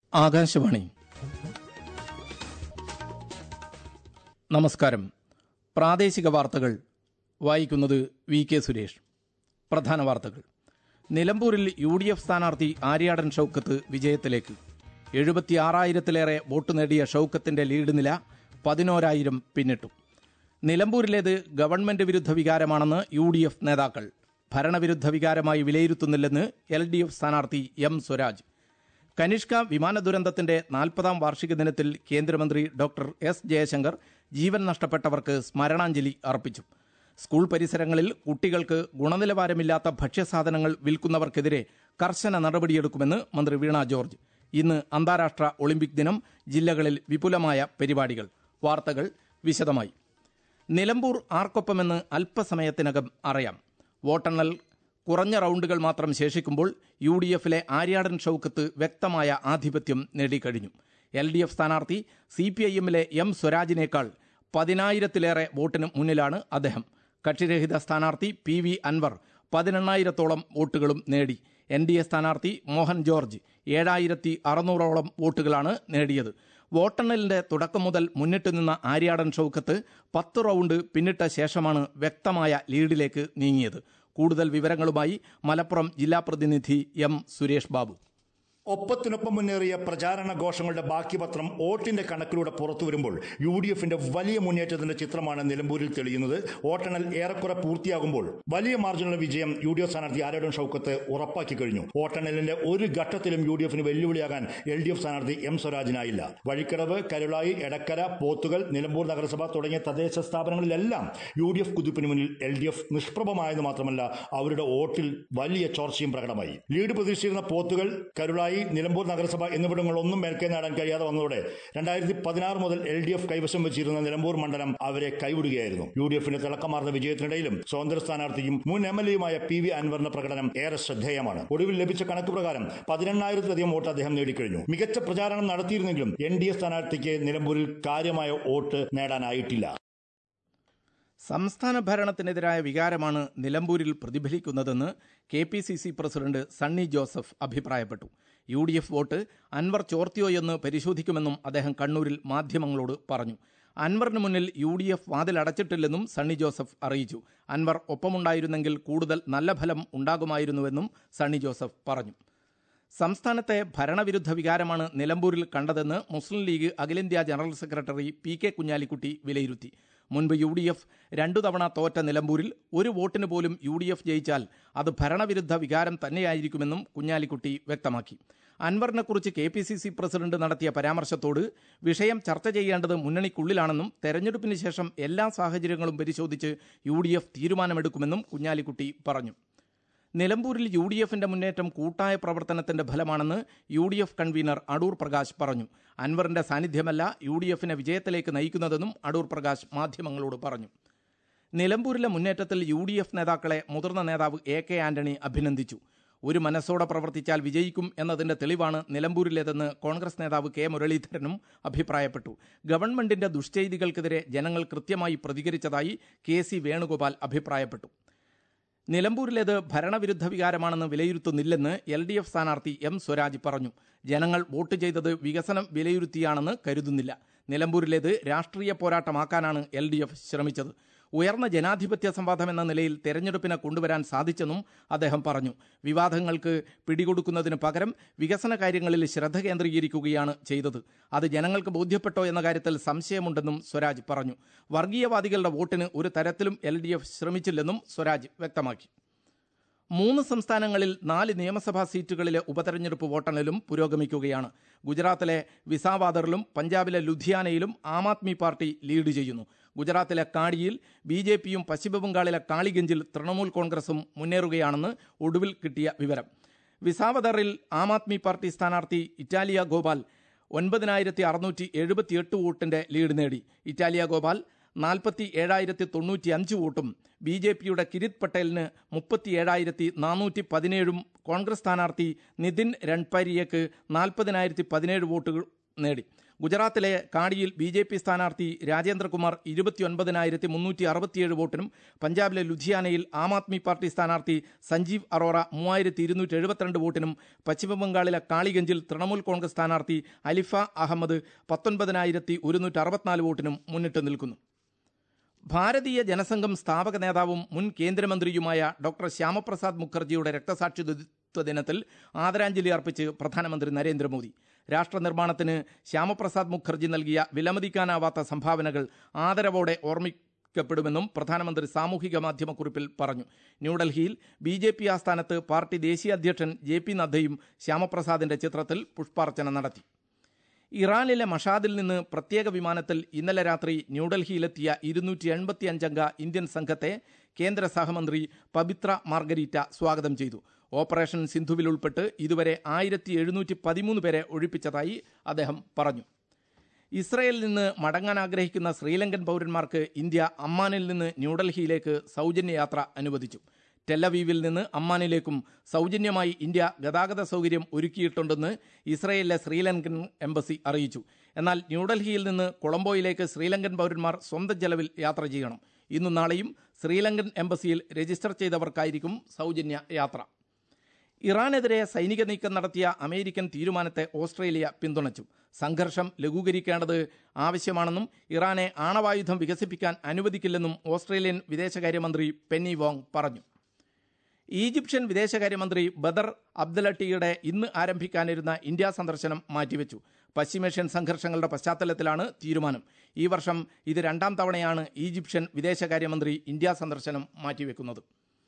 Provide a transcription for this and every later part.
ആകാശവാണി നമസ്കാരം പ്രാദേശിക വാർത്തകൾ വായിക്കുന്നത് വി കെ സുരേഷ് പ്രധാന വാർത്തകൾ നിലമ്പൂരിൽ യു ഡി എഫ് സ്ഥാനാർത്ഥി ആര്യാടൻ ഷൌക്കത്ത് വിജയത്തിലേക്ക് എഴുപത്തിയാറായിരത്തിലേറെ വോട്ട് നേടിയ ഷൌക്കത്തിന്റെ ലീഡ് നില പതിനോരായിരം പിന്നിട്ടു നിലമ്പൂരിലേത് ഗവൺമെന്റ് വിരുദ്ധ വികാരമാണെന്ന് യു ഡി എഫ് നേതാക്കൾ ഭരണവിരുദ്ധ വികാരമായി വിലയിരുത്തുന്നില്ലെന്ന് എൽ ഡി എഫ് സ്ഥാനാർത്ഥി എം സ്വരാജ് കനിഷ്ക വിമാന ദുരന്തത്തിന്റെ നാൽപ്പതാം വാർഷിക ദിനത്തിൽ കേന്ദ്രമന്ത്രി ഡോക്ടർ എസ് ജയശങ്കർ ജീവൻ നഷ്ടപ്പെട്ടവർക്ക് സ്മരണാഞ്ജലി അർപ്പിച്ചു സ്കൂൾ പരിസരങ്ങളിൽ കുട്ടികൾക്ക് ഗുണനിലവാരമില്ലാത്ത ഭക്ഷ്യസാധനങ്ങൾ വിൽക്കുന്നവർക്കെതിരെ കർശന നടപടിയെടുക്കുമെന്ന് മന്ത്രി വീണ ജോർജ് ഇന്ന് അന്താരാഷ്ട്ര ഒളിമ്പിക് ദിനം ജില്ലകളിൽ വിപുലമായ പരിപാടികൾ വാർത്തകൾ വിശദമായി നിലമ്പൂർ ആർക്കൊപ്പമെന്ന് അല്പസമയത്തിനകം അറിയാം വോട്ടെണ്ണൽ കുറഞ്ഞ റൗണ്ടുകൾ മാത്രം ശേഷിക്കുമ്പോൾ യു ഡി എഫിലെ ആര്യാടൻ ഷൌക്കത്ത് വ്യക്തമായ ആധിപത്യം നേടിക്കഴിഞ്ഞു എൽ ഡി എഫ് സ്ഥാനാർത്ഥി സി പി ഐ എമ്മിലെ എം സ്വരാജിനേക്കാൾ പതിനായിരത്തിലേറെ വോട്ടിന് മുന്നിലാണ് അദ്ദേഹം കക്ഷിരഹിത സ്ഥാനാർത്ഥി പി വി അൻവർ പതിനെണ്ണായിരത്തോളം വോട്ടുകളും നേടി എൻ ഡി എ സ്ഥാനാർത്ഥി മോഹൻ ജോർജ് ഏഴായിരത്തി അറുന്നൂറോളം വോട്ടുകളാണ് നേടിയത് വോട്ടെണ്ണലിന്റെ തുടക്കം മുതൽ മുന്നിട്ട് നിന്ന ആര്യാടൻ ഷൌക്കത്ത് പത്ത് റൗണ്ട് പിന്നിട്ട ശേഷമാണ് വ്യക്തമായ ലീഡിലേക്ക് നീങ്ങിയത് കൂടുതൽ വിവരങ്ങളുമായി മലപ്പുറം ജില്ലാ പ്രതിനിധി എം സുരേഷ് ബാബു ഒപ്പത്തിനൊപ്പം മുന്നേറിയ പ്രചാരണ ഘോഷങ്ങളുടെ ബാക്കി പത്രം വോട്ടിന്റെ കണക്കിലൂടെ പുറത്തു വരുമ്പോൾ യു ഡി എഫിന്റെ വലിയ മുന്നേറ്റത്തിന്റെ ചിത്രമാണ് നിലമ്പൂരിൽ തെളിയുന്നത് വോട്ടെണ്ണൽ ഏറെക്കുറെ പൂർത്തിയാകുമ്പോൾ വലിയ മാർജിനുള്ള വിജയം യു ഡി എഫ് സ്ഥാനാർത്ഥി ആരോടും ഷൌക്കത്ത് ഉറപ്പാക്കി കഴിഞ്ഞു വോട്ടെണ്ണലിന്റെ ഒരു ഘട്ടത്തിലും യു ഡി എഫിന് വെല്ലുവിളിയാകാൻ എൽ ഡി എഫ് സ്ഥാനാർത്ഥി എം സ്വരാജിനായില്ല വഴിക്കടവ് കരുളായി എടക്കര പോത്തുകൽ നിലമ്പൂർ നഗരസഭ തുടങ്ങിയ തദ്ദേശ സ്ഥാപനങ്ങളിലെല്ലാം യു ഡി എഫ് കുതിപ്പിന് മുന്നിൽ എൽ ഡി എഫ് നിഷ്പ്രഭമായെന്ന് മാത്രമല്ല അവരുടെ വോട്ടിൽ വലിയ ചോർച്ചയും പ്രകടമായി ലീഡ് പ്രതീക്ഷിച്ചിരുന്ന പോത്തുകൾ കരുളായി നിലമ്പൂർ നഗരസഭ എന്നിവിടങ്ങളൊന്നും മേൽക്കൈ നേടാൻ കഴിയാതെ വന്നതോടെ രണ്ടായിരത്തി പതിനാറ് മുതൽ എൽ ഡി എഫ് കൈവശം വെച്ചിരുന്ന നിലമ്പൂർ മണ്ഡലം അവരെ കൈവിടുകയായിരുന്നു യു ഡി എഫിന്റെ തിളക്കമാർന്ന വിജയത്തിനിടയിലും സ്വതന്ത്ര സ്ഥാനാർത്ഥിയും മുൻ എം എൽ എയുമായ പി വി അൻവറിന്റെ പ്രകടനം ഏറെ ശ്രദ്ധേയമാണ് ഒടുവിൽ ലഭിച്ച കണക്ക് പ്രകാരം പതിനെണ്ണായിരത്തിലധികം വോട്ട് അദ്ദേഹം നേടിക്കഴിഞ്ഞു മികച്ച പ്രചാരണം നടത്തിയിരുന്നെങ്കിലും എൻ ഡി എ സ്ഥാനാർത്ഥിക്ക് നിലമ്പൂരിൽ കാര്യമായ വോട്ട് നേടാനായിട്ടില്ല സംസ്ഥാന ഭരണത്തിനെതിരായ വികാരമാണ് നിലമ്പൂരിൽ പ്രതിഫലിക്കുന്നതെന്ന് K P C C president Sunny Joseph അഭിപ്രായപ്പെട്ടു U D F vote Anvar ചോർത്തിയോയെന്ന് പരിശോധിക്കുമെന്നും അദ്ദേഹം കണ്ണൂരിൽ മാധ്യമങ്ങളോട് പറഞ്ഞു അൻവറിന് മുന്നിൽ യു ഡി എഫ് വാതിലടച്ചിട്ടില്ലെന്നും സണ്ണി ജോസഫ് അറിയിച്ചു അൻവർ ഒപ്പമുണ്ടായിരുന്നെങ്കിൽ കൂടുതൽ നല്ല ഫലം ഉണ്ടാകുമായിരുന്നുവെന്നും സണ്ണി ജോസഫ് പറഞ്ഞു സംസ്ഥാനത്തെ ഭരണവിരുദ്ധ വികാരമാണ് നിലമ്പൂരിൽ കണ്ടതെന്ന് മുസ്ലിം ലീഗ് അഖിലേന്ത്യാ general secretary P K Kunhalikutty വിലയിരുത്തി മുൻപ് യു ഡി എഫ് രണ്ടു തവണ തോറ്റ നിലമ്പൂരിൽ ഒരു വോട്ടിന് പോലും യു ഡി എഫ് ജയിച്ചാൽ അത് ഭരണവിരുദ്ധ വികാരം തന്നെയായിരിക്കുമെന്നും കുഞ്ഞാലിക്കുട്ടി വ്യക്തമാക്കി അൻവറിനെക്കുറിച്ച് K P C C president നടത്തിയ പരാമർശത്തോട് വിഷയം ചർച്ച ചെയ്യേണ്ടത് മുന്നണിക്കുള്ളിലാണെന്നും തെരഞ്ഞെടുപ്പിന് ശേഷം എല്ലാ സാഹചര്യങ്ങളും പരിശോധിച്ച് യു ഡി എഫ് തീരുമാനമെടുക്കുമെന്നും കുഞ്ഞാലിക്കുട്ടി പറഞ്ഞു നിലമ്പൂരിൽ യു ഡി എഫിന്റെ മുന്നേറ്റം കൂട്ടായ പ്രവർത്തനത്തിന്റെ ഫലമാണെന്ന് U D F convener Adoor Prakash പറഞ്ഞു അൻവറിന്റെ സാന്നിധ്യമല്ല യു ഡി എഫിനെ വിജയത്തിലേക്ക് നയിക്കുന്നതെന്നും അടൂർ പ്രകാശ് മാധ്യമങ്ങളോട് പറഞ്ഞു നിലമ്പൂരിലെ മുന്നേറ്റത്തിൽ യു ഡി എഫ് നേതാക്കളെ മുതിർന്ന നേതാവ് എ കെ ആന്റണി അഭിനന്ദിച്ചു ഒരു മനസ്സോടെ പ്രവർത്തിച്ചാൽ വിജയിക്കും എന്നതിന്റെ തെളിവാണ് നിലമ്പൂരിലേതെന്ന് കോൺഗ്രസ് നേതാവ് കെ മുരളീധരനും അഭിപ്രായപ്പെട്ടു ഗവൺമെന്റിന്റെ ദുഷ്ചെയ്തികൾക്കെതിരെ ജനങ്ങൾ കൃത്യമായി പ്രതികരിച്ചതായി കെ സി വേണുഗോപാൽ അഭിപ്രായപ്പെട്ടു നിലമ്പൂരിലേത് ഭരണവിരുദ്ധ വികാരമാണെന്ന് വിലയിരുത്തുന്നില്ലെന്ന് എൽ ഡി എഫ് സ്ഥാനാർത്ഥി എം സ്വരാജ് പറഞ്ഞു ജനങ്ങൾ വോട്ട് ചെയ്തത് വികസനം വിലയിരുത്തിയാണെന്ന് കരുതുന്നില്ല നിലമ്പൂരിലേത് രാഷ്ട്രീയ പോരാട്ടമാക്കാനാണ് എൽ ഡി എഫ് ശ്രമിച്ചത് ഉയർന്ന ജനാധിപത്യ സംവാദം എന്ന നിലയിൽ തെരഞ്ഞെടുപ്പിനെ കൊണ്ടുവരാൻ സാധിച്ചെന്നും അദ്ദേഹം പറഞ്ഞു വിവാദങ്ങൾക്ക് പിടികൊടുക്കുന്നതിന് പകരം വികസന കാര്യങ്ങളിൽ ശ്രദ്ധ കേന്ദ്രീകരിക്കുകയാണ് ചെയ്തത് അത് ജനങ്ങൾക്ക് ബോധ്യപ്പെട്ടോ എന്ന കാര്യത്തിൽ സംശയമുണ്ടെന്നും സ്വരാജ് പറഞ്ഞു വർഗീയവാദികളുടെ വോട്ടിന് ഒരു തരത്തിലും എൽ ശ്രമിച്ചില്ലെന്നും സ്വരാജ് വ്യക്തമാക്കി മൂന്ന് സംസ്ഥാനങ്ങളിൽ നാല് നിയമസഭാ സീറ്റുകളിലെ ഉപതെരഞ്ഞെടുപ്പ് വോട്ടെണ്ണലും പുരോഗമിക്കുകയാണ് ഗുജറാത്തിലെ വിസാവാദറിലും പഞ്ചാബിലെ ലുധിയാനയിലും ആം ആദ്മി പാർട്ടി ലീഡ് ചെയ്യുന്നു ഗുജറാത്തിലെ കാടിയിൽ ബി ജെ പിയും പശ്ചിമബംഗാളിലെ കാളിഗഞ്ചിൽ തൃണമൂൽ കോൺഗ്രസും മുന്നേറുകയാണെന്ന് ഒടുവിൽ കിട്ടിയ വിവരം വിസാവദറിൽ ആം ആദ്മി പാർട്ടി സ്ഥാനാർത്ഥി ഇറ്റാലിയ ഗോപാൽ ഒൻപതിനായിരത്തി അറുന്നൂറ്റി എഴുപത്തിയെട്ട് വോട്ടിന്റെ ലീഡ് നേടി ഇറ്റാലിയ ഗോപാൽ നാൽപ്പത്തി ഏഴായിരത്തി തൊണ്ണൂറ്റി അഞ്ച് വോട്ടും ബി ജെ പിയുടെ കിരിത് പട്ടേലിന് മുപ്പത്തി ഏഴായിരത്തി നാനൂറ്റി പതിനേഴും കോൺഗ്രസ് സ്ഥാനാർത്ഥി നിതിൻ രൺപാരിയക്ക് നാൽപ്പതിനായിരത്തി പതിനേഴ് വോട്ടുകൾ നേടി ഗുജറാത്തിലെ കാടിയിൽ ബി ജെ പി സ്ഥാനാർത്ഥി രാജേന്ദ്രകുമാർ ഇരുപത്തിയൊൻപതിനായിരത്തി മുന്നൂറ്റി അറുപത്തിയേഴ് വോട്ടിനും പഞ്ചാബിലെ ലുധിയാനയിൽ ആം ആദ്മി പാർട്ടി സ്ഥാനാർത്ഥി സഞ്ജീവ് അറോറ മൂവായിരത്തി ഇരുന്നൂറ്റി എഴുപത്തിരണ്ട് വോട്ടിനും പശ്ചിമബംഗാളിലെ കാളിഗഞ്ചിൽ തൃണമൂൽ കോൺഗ്രസ് സ്ഥാനാർത്ഥി അലിഫ അഹമ്മദ് പത്തൊൻപതിനായിരത്തി ഒരുന്നൂറ്റി അറുപത്തിനാല് വോട്ടിനും മുന്നിട്ട് നിൽക്കുന്നു ഭാരതീയ ജനസംഘം സ്ഥാപക നേതാവും മുൻ കേന്ദ്രമന്ത്രിയുമായ ഡോക്ടർ ശ്യാമപ്രസാദ് മുഖർജിയുടെ രക്തസാക്ഷിത്വ ദിനത്തിൽ ആദരാഞ്ജലി അർപ്പിച്ച് പ്രധാനമന്ത്രി നരേന്ദ്രമോദി രാഷ്ട്രനിർമ്മാണത്തിന് ശ്യാമപ്രസാദ് മുഖർജി നൽകിയ വിലമതിക്കാനാവാത്ത സംഭാവനകൾ ആദരവോടെ ഓർമ്മിക്കപ്പെടുമെന്നും പ്രധാനമന്ത്രി സാമൂഹിക മാധ്യമക്കുറിപ്പിൽ പറഞ്ഞു ന്യൂഡൽഹിയിൽ ബി ജെ പി ആസ്ഥാനത്ത് പാർട്ടി ദേശീയ അധ്യക്ഷൻ ജെ പി നദ്ദയും ശ്യാമപ്രസാദിന്റെ ചിത്രത്തിൽ പുഷ്പാർച്ചന നടത്തി ഇറാനിലെ മഷാദിൽ നിന്ന് പ്രത്യേക വിമാനത്തിൽ ഇന്നലെ രാത്രി ന്യൂഡൽഹിയിലെത്തിയ ഇരുന്നൂറ്റി എൺപത്തി അഞ്ചംഗ ഇന്ത്യൻ സംഘത്തെ കേന്ദ്ര സഹമന്ത്രി പവിത്ര മാർഗരീറ്റ സ്വാഗതം ചെയ്തു ഓപ്പറേഷൻ സിന്ധുവിൽ ഉൾപ്പെട്ട് ഇതുവരെ ആയിരത്തി എഴുന്നൂറ്റി പതിമൂന്ന് പേരെ ഒഴിപ്പിച്ചതായി അദ്ദേഹം പറഞ്ഞു ഇസ്രയേലിൽ നിന്ന് മടങ്ങാൻ ആഗ്രഹിക്കുന്ന ശ്രീലങ്കൻ പൗരന്മാർക്ക് ഇന്ത്യ അമ്മാനിൽ നിന്ന് ന്യൂഡൽഹിയിലേക്ക് സൗജന്യ യാത്ര അനുവദിച്ചു ടെല്ലവീവിൽ നിന്ന് അമ്മാനിലേക്കും സൗജന്യമായി ഇന്ത്യ ഗതാഗത സൗകര്യം ഒരുക്കിയിട്ടുണ്ടെന്ന് ഇസ്രയേലിലെ ശ്രീലങ്കൻ എംബസി അറിയിച്ചു എന്നാൽ ന്യൂഡൽഹിയിൽ നിന്ന് കൊളംബോയിലേക്ക് ശ്രീലങ്കൻ പൗരന്മാർ സ്വന്തം ചെലവിൽ യാത്ര ചെയ്യണം ഇന്നും നാളെയും ശ്രീലങ്കൻ എംബസിയിൽ രജിസ്റ്റർ ചെയ്തവർക്കായിരിക്കും സൗജന്യ യാത്ര ഇറാനെതിരെ സൈനിക നീക്കം നടത്തിയ അമേരിക്കൻ തീരുമാനത്തെ ഓസ്ട്രേലിയ പിന്തുണച്ചു സംഘർഷം ലഘൂകരിക്കേണ്ടത് ആവശ്യമാണെന്നും ഇറാനെ ആണവായുധം വികസിപ്പിക്കാൻ അനുവദിക്കില്ലെന്നും ഓസ്ട്രേലിയൻ വിദേശകാര്യമന്ത്രി പെന്നി വോങ് പറഞ്ഞു ഈജിപ്ഷ്യൻ വിദേശകാര്യമന്ത്രി ബദർ അബ്ദലട്ടിയുടെ ഇന്ന് ആരംഭിക്കാനിരുന്ന ഇന്ത്യ സന്ദർശനം മാറ്റിവെച്ചു പശ്ചിമേഷ്യൻ സംഘർഷങ്ങളുടെ പശ്ചാത്തലത്തിലാണ് തീരുമാനം ഈ വർഷം ഇത് രണ്ടാം തവണയാണ് ഈജിപ്ഷ്യൻ വിദേശകാര്യമന്ത്രി ഇന്ത്യ സന്ദർശനം മാറ്റിവെക്കുന്നത്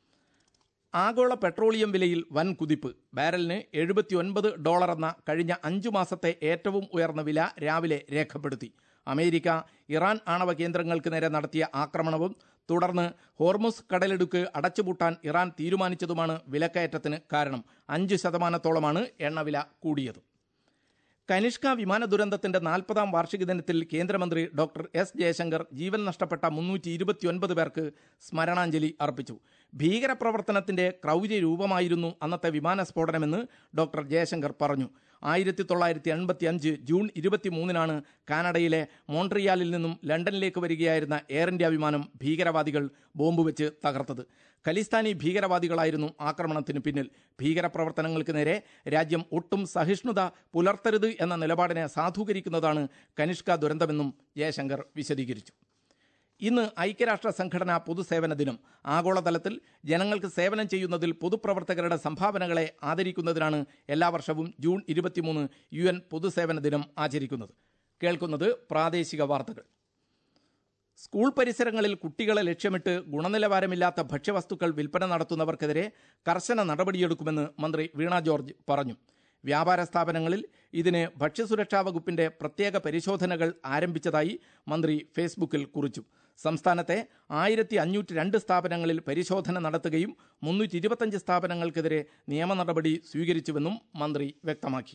ആഗോള പെട്രോളിയം വിലയിൽ വൻ കുതിപ്പ് ബാരലിന് എഴുപത്തിയൊൻപത് ഡോളർ എന്ന കഴിഞ്ഞ അഞ്ചു മാസത്തെ ഏറ്റവും ഉയർന്ന വില രാവിലെ രേഖപ്പെടുത്തി അമേരിക്ക ഇറാൻ ആണവ കേന്ദ്രങ്ങൾക്ക് നേരെ നടത്തിയ ആക്രമണവും തുടർന്ന് ഹോർമുസ് കടലിടുക്ക് അടച്ചുപൂട്ടാൻ ഇറാൻ തീരുമാനിച്ചതുമാണ് വിലക്കയറ്റത്തിന് കാരണം അഞ്ച് ശതമാനത്തോളമാണ് എണ്ണവില കൂടിയത് കനിഷ്ക വിമാന ദുരന്തത്തിന്റെ നാൽപ്പതാം വാർഷിക ദിനത്തിൽ കേന്ദ്രമന്ത്രി ഡോക്ടർ എസ് ജയശങ്കർ ജീവൻ നഷ്ടപ്പെട്ട മുന്നൂറ്റി ഇരുപത്തിയൊൻപത് പേർക്ക് സ്മരണാഞ്ജലി അർപ്പിച്ചു ഭീകരപ്രവർത്തനത്തിന്റെ ക്രൗര്യ രൂപമായിരുന്നു അന്നത്തെ വിമാന സ്ഫോടനമെന്ന് ഡോക്ടർ ജയശങ്കർ പറഞ്ഞു ആയിരത്തി തൊള്ളായിരത്തി എൺപത്തി അഞ്ച് ജൂൺ ഇരുപത്തിമൂന്നിനാണ് കാനഡയിലെ മോൺട്രിയാലിൽ നിന്നും ലണ്ടനിലേക്ക് വരികയായിരുന്ന എയർ ഇന്ത്യ വിമാനം ഭീകരവാദികൾ ബോംബ് വെച്ച് തകർത്തത് ഖലിസ്ഥാനി ഭീകരവാദികളായിരുന്നു ആക്രമണത്തിന് പിന്നിൽ ഭീകരപ്രവർത്തനങ്ങൾക്ക് നേരെ രാജ്യം ഒട്ടും സഹിഷ്ണുത പുലർത്തരുത് എന്ന നിലപാടിനെ സാധൂകരിക്കുന്നതാണ് കനിഷ്ക ദുരന്തമെന്നും ജയശങ്കർ വിശദീകരിച്ചു ഇന്ന് ഐക്യരാഷ്ട്ര സംഘടനാ പൊതുസേവന ദിനം ആഗോളതലത്തിൽ ജനങ്ങൾക്ക് സേവനം ചെയ്യുന്നതിൽ പൊതുപ്രവർത്തകരുടെ സംഭാവനകളെ ആദരിക്കുന്നതിനാണ് എല്ലാ വർഷവും ജൂൺ ഇരുപത്തിമൂന്ന് യു എൻ പൊതുസേവന ദിനം ആചരിക്കുന്നത് കേൾക്കുന്നത് പ്രാദേശിക വാർത്തകൾ സ്കൂൾ പരിസരങ്ങളിൽ കുട്ടികളെ ലക്ഷ്യമിട്ട് ഗുണനിലവാരമില്ലാത്ത ഭക്ഷ്യവസ്തുക്കൾ വിൽപ്പന നടത്തുന്നവർക്കെതിരെ കർശന നടപടിയെടുക്കുമെന്ന് മന്ത്രി വീണ ജോർജ് പറഞ്ഞു വ്യാപാര സ്ഥാപനങ്ങളിൽ ഇതിന് ഭക്ഷ്യസുരക്ഷാ വകുപ്പിന്റെ പ്രത്യേക പരിശോധനകൾ ആരംഭിച്ചതായി മന്ത്രി ഫേസ്ബുക്കിൽ കുറിച്ചു സംസ്ഥാനത്തെ ആയിരത്തി അഞ്ഞൂറ്റി രണ്ട് സ്ഥാപനങ്ങളിൽ പരിശോധന നടത്തുകയും മുന്നൂറ്റി ഇരുപത്തഞ്ച് സ്ഥാപനങ്ങൾക്കെതിരെ നിയമ നടപടി സ്വീകരിച്ചുവെന്നും മന്ത്രി വ്യക്തമാക്കി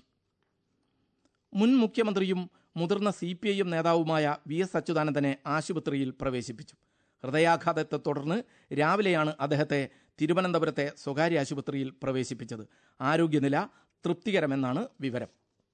മുൻ മുഖ്യമന്ത്രിയും മുതിർന്ന സി പി ഐ എം നേതാവുമായ വി എസ് അച്യുതാനന്ദനെ ആശുപത്രിയിൽ പ്രവേശിപ്പിച്ചു ഹൃദയാഘാതത്തെ തുടർന്ന് രാവിലെയാണ് അദ്ദേഹത്തെ തിരുവനന്തപുരത്തെ സ്വകാര്യ ആശുപത്രിയിൽ പ്രവേശിപ്പിച്ചത് ആരോഗ്യനില തൃപ്തികരമെന്നാണ് വിവരം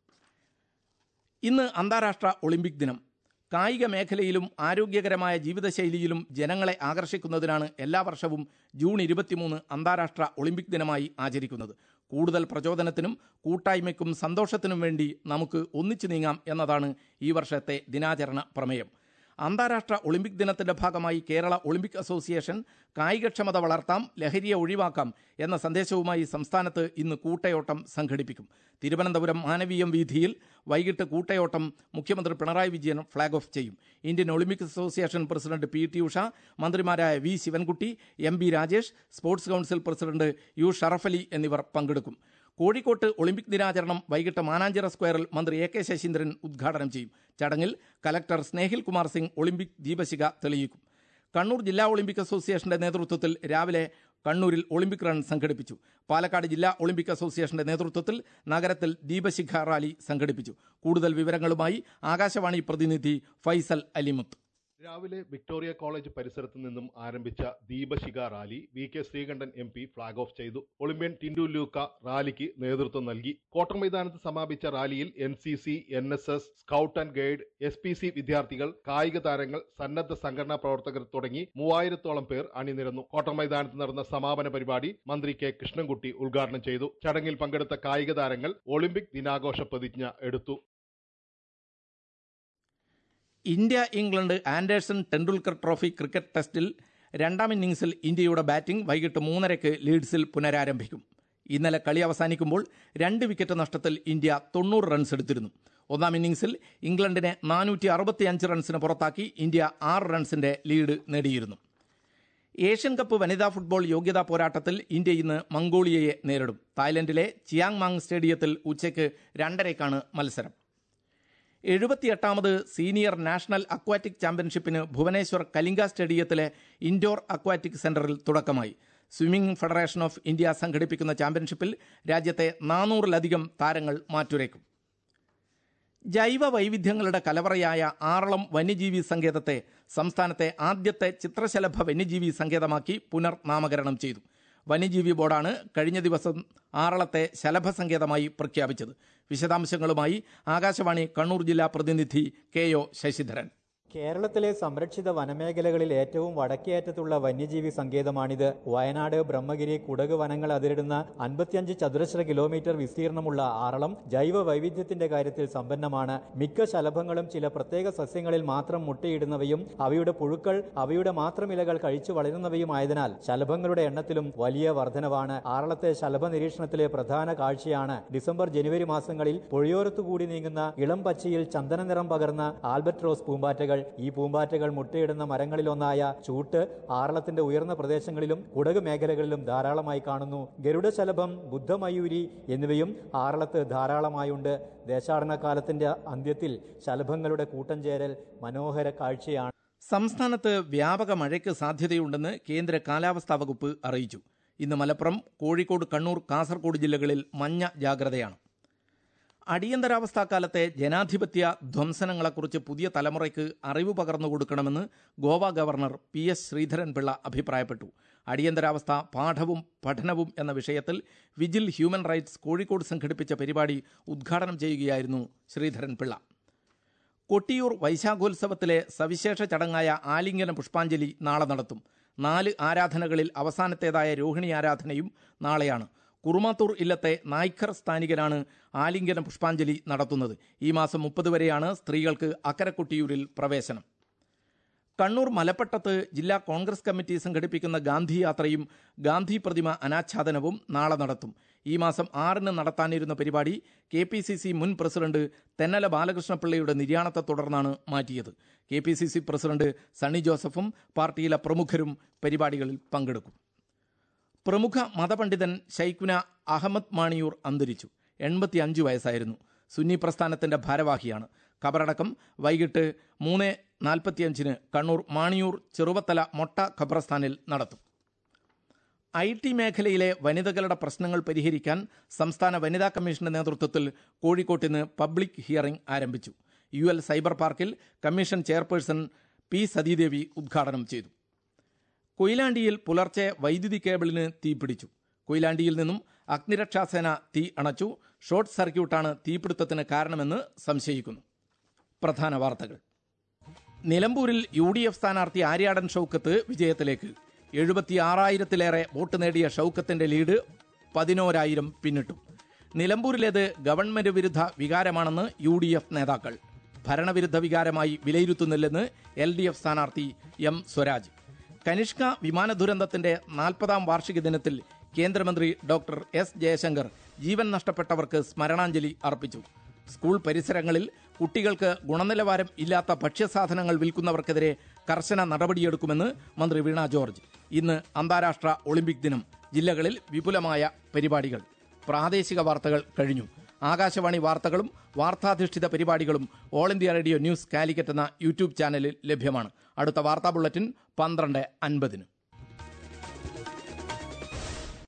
ഇന്ന് അന്താരാഷ്ട്ര ഒളിമ്പിക് ദിനം കായിക മേഖലയിലും ആരോഗ്യകരമായ ജീവിതശൈലിയിലും ജനങ്ങളെ ആകർഷിക്കുന്നതിനാണ് എല്ലാ വർഷവും ജൂൺ ഇരുപത്തിമൂന്ന് അന്താരാഷ്ട്ര ഒളിമ്പിക് ദിനമായി ആചരിക്കുന്നത് കൂടുതൽ പ്രചോദനത്തിനും കൂട്ടായ്മയ്ക്കും സന്തോഷത്തിനും വേണ്ടി നമുക്ക് ഒന്നിച്ചു നീങ്ങാം എന്നതാണ് ഈ വർഷത്തെ ദിനാചരണ പ്രമേയം അന്താരാഷ്ട്ര ഒളിമ്പിക് ദിനത്തിന്റെ ഭാഗമായി കേരള ഒളിമ്പിക് അസോസിയേഷൻ കായികക്ഷമത വളർത്താം ലഹരിയെ ഒഴിവാക്കാം എന്ന സന്ദേശവുമായി സംസ്ഥാനത്ത് ഇന്ന് കൂട്ടയോട്ടം സംഘടിപ്പിക്കും തിരുവനന്തപുരം മാനവീയം വീതിയിൽ വൈകിട്ട് കൂട്ടയോട്ടം മുഖ്യമന്ത്രി പിണറായി വിജയൻ ഫ്ളാഗ് ഓഫ് ചെയ്യും Indian olympic association president P T Usha മന്ത്രിമാരായ V Sivankutty M B Rajesh sports council president U Sharafali എന്നിവർ പങ്കെടുക്കും കോഴിക്കോട്ട് ഒളിമ്പിക് ദിനാചരണം വൈകിട്ട് മാനാഞ്ചിറ സ്ക്വയറിൽ മന്ത്രി എ കെ ശശീന്ദ്രൻ ഉദ്ഘാടനം ചെയ്യും ചടങ്ങിൽ കലക്ടർ സ്നേഹിൽ കുമാർ സിംഗ് ഒളിമ്പിക് ദീപശിഖ തെളിയിക്കും കണ്ണൂർ ജില്ലാ ഒളിമ്പിക് അസോസിയേഷന്റെ നേതൃത്വത്തിൽ രാവിലെ കണ്ണൂരിൽ ഒളിമ്പിക് റൺ സംഘടിപ്പിച്ചു പാലക്കാട് ജില്ലാ ഒളിമ്പിക് അസോസിയേഷന്റെ നേതൃത്വത്തിൽ നഗരത്തിൽ ദീപശിഖ റാലി സംഘടിപ്പിച്ചു കൂടുതൽ വിവരങ്ങളുമായി ആകാശവാണി പ്രതിനിധി ഫൈസൽ അലിമുത്ത് രാവിലെ വിക്ടോറിയ കോളേജ് പരിസരത്ത് നിന്നും ആരംഭിച്ച ദീപശിഖ rally V K Sreekandan M P flag off ചെയ്തു ഒളിമ്പ്യൻ ടിൻഡു ലൂക്ക റാലിക്ക് നേതൃത്വം നൽകി കോട്ടൺ മൈതാനത്ത് സമാപിച്ച റാലിയിൽ N C C N S S scout and guide S P C വിദ്യാർത്ഥികൾ കായിക താരങ്ങൾ സന്നദ്ധ സംഘടനാ പ്രവർത്തകർ തുടങ്ങി മൂവായിരത്തോളം പേർ അണിനിരന്നു കോട്ടൺ മൈതാനത്ത് നടന്ന സമാപന പരിപാടി മന്ത്രി കെ കൃഷ്ണൻകുട്ടി ഉദ്ഘാടനം ചെയ്തു ചടങ്ങിൽ പങ്കെടുത്ത കായിക താരങ്ങൾ ഒളിമ്പിക് ദിനാഘോഷ പ്രതിജ്ഞ എടുത്തു India England Anderson Tendulkar trophy cricket ടെസ്റ്റിൽ രണ്ടാം ഇന്നിംഗ്സിൽ ഇന്ത്യയുടെ ബാറ്റിംഗ് വൈകിട്ട് മൂന്നരയ്ക്ക് ലീഡ്സിൽ പുനരാരംഭിക്കും ഇന്നലെ കളി അവസാനിക്കുമ്പോൾ രണ്ട് വിക്കറ്റ് നഷ്ടത്തിൽ ഇന്ത്യ തൊണ്ണൂറ് റൺസ് എടുത്തിരുന്നു ഒന്നാം ഇന്നിംഗ്സിൽ ഇംഗ്ലണ്ടിനെ നാനൂറ്റി അറുപത്തിയഞ്ച് റൺസിന് പുറത്താക്കി ഇന്ത്യ ആറ് റൺസിന്റെ ലീഡ് നേടിയിരുന്നു ഏഷ്യൻ കപ്പ് വനിതാ ഫുട്ബോൾ യോഗ്യതാ പോരാട്ടത്തിൽ ഇന്ത്യ ഇന്ന് മംഗോളിയയെ നേരിടും തായ്ലൻഡിലെ ചിയാങ് മാങ് സ്റ്റേഡിയത്തിൽ ഉച്ചയ്ക്ക് രണ്ടരയ്ക്കാണ് മത്സരം എഴുപത്തിയെട്ടാമത് സീനിയർ നാഷണൽ അക്വാറ്റിക് ചാമ്പ്യൻഷിപ്പിന് ഭുവനേശ്വർ കലിംഗ സ്റ്റേഡിയത്തിലെ ഇൻഡോർ അക്വാറ്റിക് സെന്ററിൽ തുടക്കമായി സ്വിമ്മിംഗ് ഫെഡറേഷൻ ഓഫ് ഇന്ത്യ സംഘടിപ്പിക്കുന്ന ചാമ്പ്യൻഷിപ്പിൽ രാജ്യത്തെ നാനൂറിലധികം താരങ്ങൾ മാറ്റുരയ്ക്കും ജൈവ വൈവിധ്യങ്ങളുടെ കലവറയായ ആറളം വന്യജീവി സങ്കേതത്തെ സംസ്ഥാനത്തെ ആദ്യത്തെ ചിത്രശലഭ വന്യജീവി സങ്കേതമാക്കി പുനർനാമകരണം ചെയ്തു വന്യജീവി ബോർഡാണ് കഴിഞ്ഞ ദിവസം ആറളത്തെ ശലഭ സങ്കേതമായി പ്രഖ്യാപിച്ചത് വിശദാംശങ്ങളുമായി ആകാശവാണി കണ്ണൂർ ജില്ലാ പ്രതിനിധി കെ ഒ ശശിധരൻ കേരളത്തിലെ സംരക്ഷിത വനമേഖലകളിൽ ഏറ്റവും വടക്കേയറ്റത്തുള്ള വന്യജീവി സങ്കേതമാണിത് വയനാട് ബ്രഹ്മഗിരി കുടക് വനങ്ങൾ അതിരിടുന്ന അൻപത്തിയഞ്ച് ചതുരശ്ര കിലോമീറ്റർ വിസ്തീർണമുള്ള ആറളം ജൈവ വൈവിധ്യത്തിന്റെ കാര്യത്തിൽ സമ്പന്നമാണ് മിക്ക ശലഭങ്ങളും ചില പ്രത്യേക സസ്യങ്ങളിൽ മാത്രം മുട്ടയിടുന്നവയും അവയുടെ പുഴുക്കൾ അവയുടെ മാത്രം ഇലകൾ കഴിച്ചു വളരുന്നവയുമായതിനാൽ ശലഭങ്ങളുടെ എണ്ണത്തിലും വലിയ വർധനവാണ് ആറളത്തെ ശലഭ നിരീക്ഷണത്തിലെ പ്രധാന കാഴ്ചയാണ് ഡിസംബർ ജനുവരി മാസങ്ങളിൽ പുഴയോരത്തുകൂടി നീങ്ങുന്ന ഇളം പച്ചയിൽ ചന്ദന നിറം പകർന്ന ആൽബട്രോസ് പൂമ്പാറ്റകൾ ഈ പൂമ്പാറ്റകൾ മുട്ടയിടുന്ന മരങ്ങളിലൊന്നായ ചൂട്ട് ആറളത്തിന്റെ ഉയർന്ന പ്രദേശങ്ങളിലും കുടക് മേഖലകളിലും ധാരാളമായി കാണുന്നു ഗരുഡശലഭം ബുദ്ധമയൂരി എന്നിവയും ആറളത്ത് ധാരാളമായുണ്ട് ദേശാടന കാലത്തിന്റെ അന്ത്യത്തിൽ ശലഭങ്ങളുടെ കൂട്ടം ചേരൽ മനോഹര കാഴ്ചയാണ് സംസ്ഥാനത്ത് വ്യാപക മഴയ്ക്ക് സാധ്യതയുണ്ടെന്ന് കേന്ദ്ര കാലാവസ്ഥാ വകുപ്പ് അറിയിച്ചു ഇന്ന് മലപ്പുറം കോഴിക്കോട് കണ്ണൂർ കാസർഗോഡ് ജില്ലകളിൽ മഞ്ഞ ജാഗ്രതയാണ് അടിയന്തരാവസ്ഥാക്കാലത്തെ ജനാധിപത്യ ധ്വംസനങ്ങളെക്കുറിച്ച് പുതിയ തലമുറയ്ക്ക് അറിവ് പകർന്നു കൊടുക്കണമെന്ന് Goa governor P S Sreedharan Pillai അഭിപ്രായപ്പെട്ടു അടിയന്തരാവസ്ഥ പാഠവും പഠനവും എന്ന വിഷയത്തിൽ വിജിൽ ഹ്യൂമൻ റൈറ്റ്സ് കോഴിക്കോട് സംഘടിപ്പിച്ച പരിപാടി ഉദ്ഘാടനം ചെയ്യുകയായിരുന്നു ശ്രീധരൻപിള്ള കൊട്ടിയൂർ വൈശാഖോത്സവത്തിലെ സവിശേഷ ചടങ്ങായ ആലിംഗന പുഷ്പാഞ്ജലി നാളെ നടത്തും നാല് ആരാധനകളിൽ അവസാനത്തേതായ രോഹിണി ആരാധനയും നാളെയാണ് കുറുമാത്തൂർ ഇല്ലത്തെ നായ്ക്കർ സ്ഥാനികനാണ് ആലിംഗന പുഷ്പാഞ്ജലി നടത്തുന്നത് ഈ മാസം മുപ്പത് വരെയാണ് സ്ത്രീകൾക്ക് അക്കരക്കൊട്ടിയൂരിൽ പ്രവേശനം കണ്ണൂർ മലപ്പട്ടത്ത് ജില്ലാ കോൺഗ്രസ് കമ്മിറ്റി സംഘടിപ്പിക്കുന്ന ഗാന്ധി യാത്രയും ഗാന്ധി പ്രതിമ അനാച്ഛാദനവും നാളെ നടത്തും ഈ മാസം ആറിന് നടത്താനിരുന്ന പരിപാടി കെ പി സി സി മുൻ പ്രസിഡന്റ് തെന്നല ബാലകൃഷ്ണപിള്ളയുടെ നിര്യാണത്തെ തുടർന്നാണ് മാറ്റിയത് K P C C president Sunny ജോസഫും പാർട്ടിയിലെ പ്രമുഖരും പരിപാടികളിൽ പങ്കെടുക്കും പ്രമുഖ മതപണ്ഡിതൻ ഷൈഖുന അഹമ്മദ് മാണിയൂർ അന്തരിച്ചു എൺപത്തിയഞ്ച് വയസ്സായിരുന്നു സുന്നി പ്രസ്ഥാനത്തിന്റെ ഭാരവാഹിയാണ് ഖബറടക്കം വൈകിട്ട് മൂന്ന് നാൽപ്പത്തിയഞ്ചിന് കണ്ണൂർ മാണിയൂർ ചെറുവത്തല മൊട്ട ഖബറസ്ഥാനിൽ നടത്തും ഐ ടി മേഖലയിലെ വനിതകളുടെ പ്രശ്നങ്ങൾ പരിഹരിക്കാൻ സംസ്ഥാന വനിതാ കമ്മീഷന്റെ നേതൃത്വത്തിൽ കോഴിക്കോട്ട് ഇന്ന് പബ്ലിക് ഹിയറിംഗ് ആരംഭിച്ചു യു എൽ സൈബർ പാർക്കിൽ കമ്മീഷൻ ചെയർപേഴ്സൺ പി സതീദേവി ഉദ്ഘാടനം ചെയ്തു കൊയിലാണ്ടിയിൽ പുലർച്ചെ വൈദ്യുതി കേബിളിന് തീപിടിച്ചു കൊയിലാണ്ടിയിൽ നിന്നും അഗ്നിരക്ഷാസേന തീ അണച്ചു ഷോർട്ട് സർക്യൂട്ടാണ് തീപിടുത്തത്തിന് കാരണമെന്ന് സംശയിക്കുന്നു പ്രധാന വാർത്തകൾ നിലമ്പൂരിൽ യു ഡി എഫ് സ്ഥാനാർത്ഥി ആര്യാടൻ ഷൌക്കത്ത് വിജയത്തിലേക്ക് എഴുപത്തിയാറായിരത്തിലേറെ വോട്ട് നേടിയ ഷൌക്കത്തിന്റെ ലീഡ് പതിനോരായിരം പിന്നിട്ടു നിലമ്പൂരിലേത് ഗവൺമെന്റ് വിരുദ്ധ വികാരമാണെന്ന് യു ഡി എഫ് നേതാക്കൾ ഭരണവിരുദ്ധ വികാരമായി വിലയിരുത്തുന്നില്ലെന്ന് എൽ ഡി എഫ് സ്ഥാനാർത്ഥി എം സ്വരാജ് കനിഷ്ക വിമാന ദുരന്തത്തിന്റെ നാൽപ്പതാം വാർഷിക ദിനത്തിൽ കേന്ദ്രമന്ത്രി ഡോക്ടർ എസ് ജയശങ്കർ ജീവൻ നഷ്ടപ്പെട്ടവർക്ക് സ്മരണാഞ്ജലി അർപ്പിച്ചു സ്കൂൾ പരിസരങ്ങളിൽ കുട്ടികൾക്ക് ഗുണനിലവാരം ഇല്ലാത്ത ഭക്ഷ്യസാധനങ്ങൾ വിൽക്കുന്നവർക്കെതിരെ കർശന നടപടിയെടുക്കുമെന്ന് മന്ത്രി വീണ ജോർജ് ഇന്ന് അന്താരാഷ്ട്ര ഒളിമ്പിക് ദിനം ജില്ലകളിൽ വിപുലമായ പരിപാടികൾ പ്രാദേശിക വാർത്തകൾ കഴിഞ്ഞു ആകാശവാണി വാർത്തകളും വാർത്താധിഷ്ഠിത പരിപാടികളും all India radio news Calicut എന്ന യൂട്യൂബ് ചാനലിൽ ലഭ്യമാണ് അടുത്ത വാർത്താ ബുള്ളറ്റിൻ പന്ത്രണ്ട് അൻപതിന്